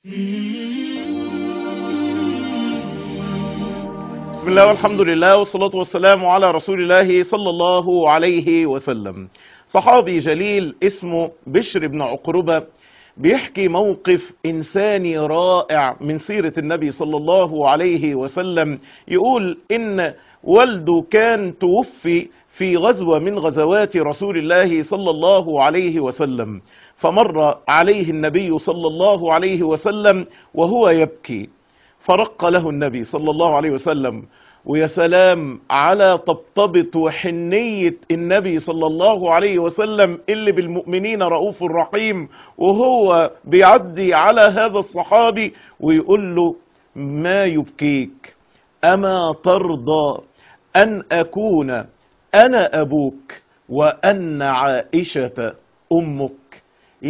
بسم الله والحمد لله والصلاة والسلام على رسول الله صلى الله عليه وسلم صحابي جليل اسمه بشر بن عقربة بيحكي موقف إنساني رائع من سيرة النبي صلى الله عليه وسلم يقول إن والده كان توفي في غزوة من غزوات رسول الله صلى الله عليه وسلم فمر عليه النبي صلى الله عليه وسلم وهو يبكي فرق له النبي صلى الله عليه وسلم ويا سلام على طبطبة وحنية النبي صلى الله عليه وسلم اللي بالمؤمنين رؤوف رحيم وهو بيعدي على هذا الصحابي ويقول له ما يبكيك أما ترضى أن أكون أنا أبوك وأن عائشة أمك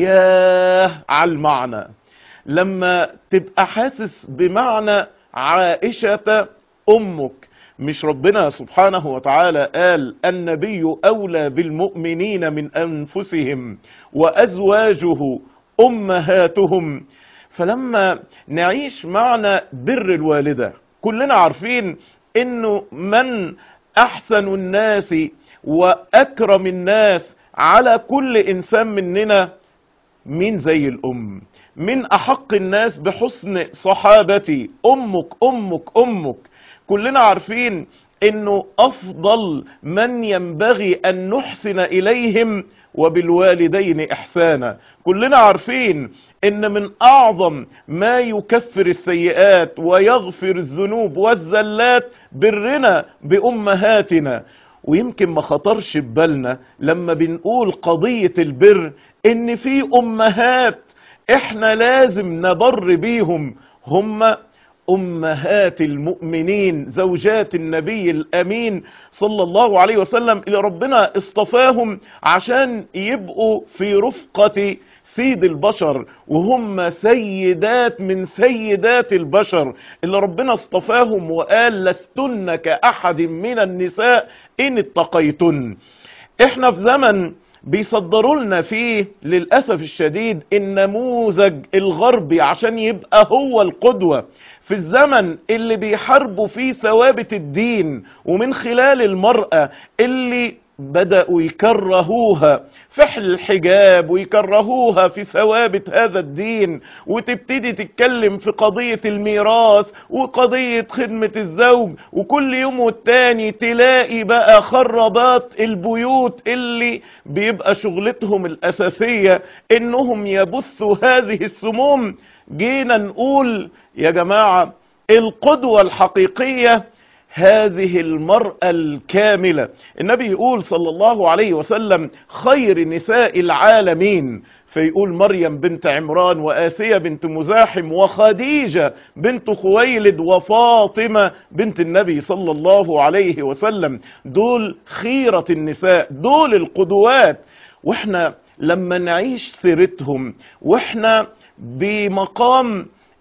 ياه على المعنى لما تبقى حاسس بمعنى عائشة أمك مش ربنا سبحانه وتعالى قال النبي أولى بالمؤمنين من أنفسهم وأزواجه أمهاتهم فلما نعيش معنى بر الوالدة كلنا عارفين انه من احسن الناس واكرم الناس على كل انسان مننا مين زي الام من احق الناس بحسن صحابتي امك امك امك كلنا عارفين انه افضل من ينبغي ان نحسن اليهم وبالوالدين احسانا كلنا عارفين ان من اعظم ما يكفر السيئات ويغفر الذنوب والزلات برنا بامهاتنا ويمكن ما خطرش ببالنا لما بنقول قضية البر ان في امهات احنا لازم نبر بيهم هم امهات المؤمنين زوجات النبي الامين صلى الله عليه وسلم اللي ربنا اصطفاهم عشان يبقوا في رفقة سيد البشر وهم سيدات من سيدات البشر اللي ربنا اصطفاهم وقال لستن كأحد من النساء إن اتقيتن احنا في زمن بيصدروا لنا فيه للأسف الشديد النموذج الغربي عشان يبقى هو القدوة في الزمن اللي بيحاربوا فيه ثوابت الدين ومن خلال المرأة اللي بدأوا يكرهوها فحل الحجاب ويكرهوها في ثوابت هذا الدين وتبتدي تتكلم في قضية الميراث وقضية خدمة الزوج وكل يوم والتاني تلاقي بقى خربات البيوت اللي بيبقى شغلتهم الأساسية انهم يبثوا هذه السموم جينا نقول يا جماعة القدوة الحقيقية هذه المرأة الكاملة النبي يقول صلى الله عليه وسلم خير نساء العالمين فيقول مريم بنت عمران وآسية بنت مزاحم وخديجة بنت خويلد وفاطمة بنت النبي صلى الله عليه وسلم دول خيرة النساء دول القدوات واحنا لما نعيش سيرتهم واحنا بمقام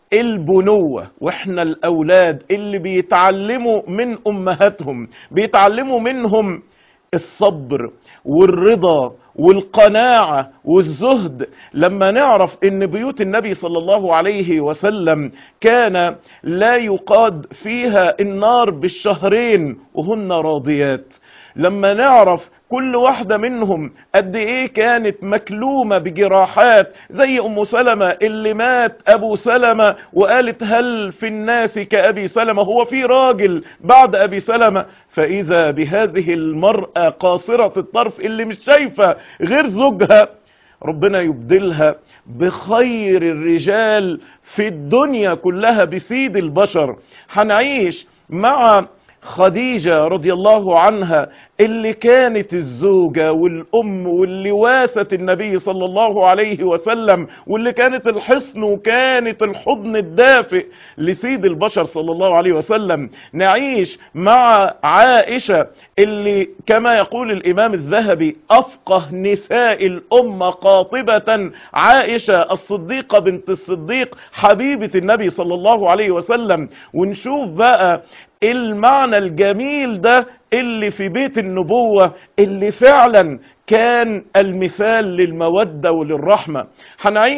البنوة واحنا الاولاد اللي بيتعلموا من امهاتهم بيتعلموا منهم الصبر والرضا والقناعة والزهد لما نعرف ان بيوت النبي صلى الله عليه وسلم كان لا يقاد فيها النار بالشهرين وهن راضيات لما نعرف كل واحدة منهم قد ايه كانت مكلومة بجراحات زي ام سلمة اللي مات ابو سلمة وقالت هل في الناس كابي سلمة هو في راجل بعد ابي سلمة فاذا بهذه المرأة قاصرة الطرف اللي مش شايفة غير زوجها ربنا يبدلها بخير الرجال في الدنيا كلها بسيد البشر هنعيش مع خديجة رضي الله عنها اللي كانت الزوجة والأم واللي واست النبي صلى الله عليه وسلم واللي كانت الحصن وكانت الحضن الدافئ لسيد البشر صلى الله عليه وسلم نعيش مع عائشة اللي كما يقول الإمام الذهبي أفقه نساء الأمة قاطبة عائشة الصديقة بنت الصديق حبيبة النبي صلى الله عليه وسلم ونشوف بقى المعنى الجميل ده اللي في بيت النبوة اللي فعلا كان المثال للمودة وللرحمة هنعيش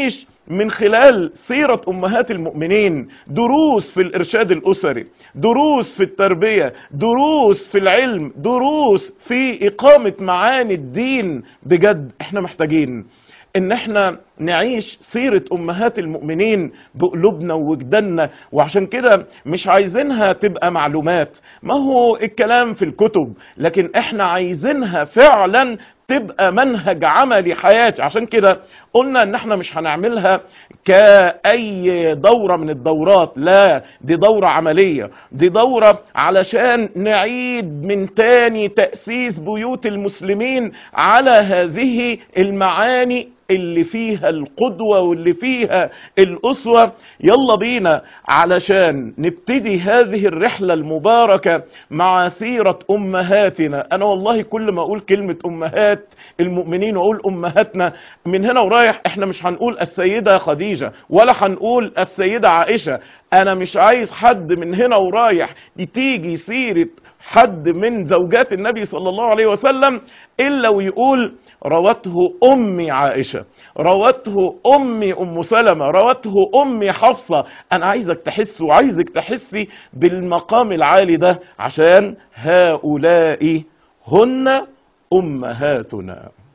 من خلال سيرة أمهات المؤمنين دروس في الإرشاد الأسري دروس في التربية دروس في العلم دروس في إقامة معاني الدين بجد احنا محتاجين ان احنا نعيش سيرة امهات المؤمنين بقلوبنا ووجداننا وعشان كده مش عايزينها تبقى معلومات ما هو الكلام في الكتب لكن احنا عايزينها فعلا تبقى منهج عملي حياتي عشان كده قلنا ان احنا مش هنعملها كأي دورة من الدورات لا دي دورة عملية دي دورة علشان نعيد من تاني تأسيس بيوت المسلمين على هذه المعاني اللي فيها القدوة واللي فيها الأسوة يلا بينا علشان نبتدي هذه الرحلة المباركة مع سيرة أمهاتنا أنا والله كل ما أقول كلمة أمهات المؤمنين وأقول أمهاتنا من هنا ورايح إحنا مش هنقول السيدة خديجة ولا هنقول السيدة عائشة أنا مش عايز حد من هنا ورايح تيجي سيرة حد من زوجات النبي صلى الله عليه وسلم إلا ويقول روته أمي عائشة روته أمي أم سلمة روته أمي حفصة أنا عايزك تحس وعايزك تحسي بالمقام العالي ده عشان هؤلاء هن أمهاتنا